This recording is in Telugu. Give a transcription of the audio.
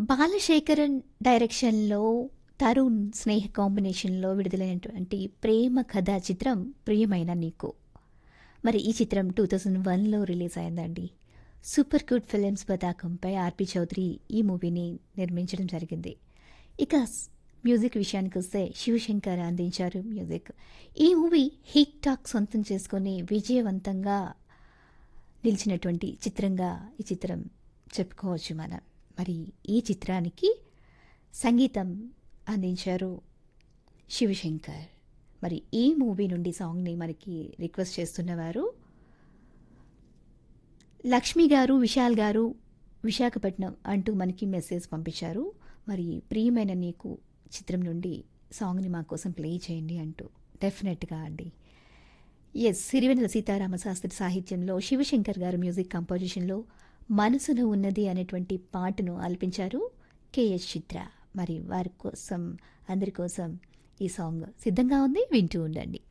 బాలశేఖరన్ డైరెక్షన్‌లో, తరుణ్ స్నేహ కాంబినేషన్‌లో విడుదలైనటువంటి ప్రేమ కథా చిత్రం 'ప్రియమైన నీకు'. మరి ఈ చిత్రం 2001లో రిలీజ్ అయిందండి. సూపర్ గుడ్ ఫిల్మ్స్ పతాకంపై ఆర్‌పి చౌదరి ఈ మూవీని నిర్మించడం జరిగింది. ఇక స్ మ్యూజిక్ విషయానికొస్తే శివశంకర్ అందించారు మ్యూజిక్. ఈ మూవీ హిట్ టాక్ సొంతం చేసుకొని విజయవంతంగా నిలిచినటువంటి చిత్రంగా ఈ చిత్రం చెప్పుకోవచ్చు మనం. మరి ఈ చిత్రానికి సంగీతం అందించారు శివశంకర్. మరి ఈ మూవీ నుండి సాంగ్‌ని మనకి రిక్వెస్ట్ చేస్తున్నవారు లక్ష్మి గారు, విశాల్ గారు, విశాఖపట్నం అంటూ మనకి మెసేజ్ పంపించారు. మరి 'ప్రియమైన నీకు' చిత్రం నుండి సాంగ్‌ని మా కోసం ప్లే చేయండి అంటూ. డెఫినెట్‌గా అండి. యెస్. సిరివెన్నెల సీతారామ శాస్త్రి సాహిత్యంలో శివశంకర్ గారు మ్యూజిక్ కంపోజిషన్‌లో 'మనసున ఉన్నది' అనేటువంటి పాటను ఆలపించారు కెఎస్ చిత్ర. మరి వారి కోసం అందరి కోసం ఈ సాంగ్ సిద్ధంగా ఉంది. వింటూ ఉండండి.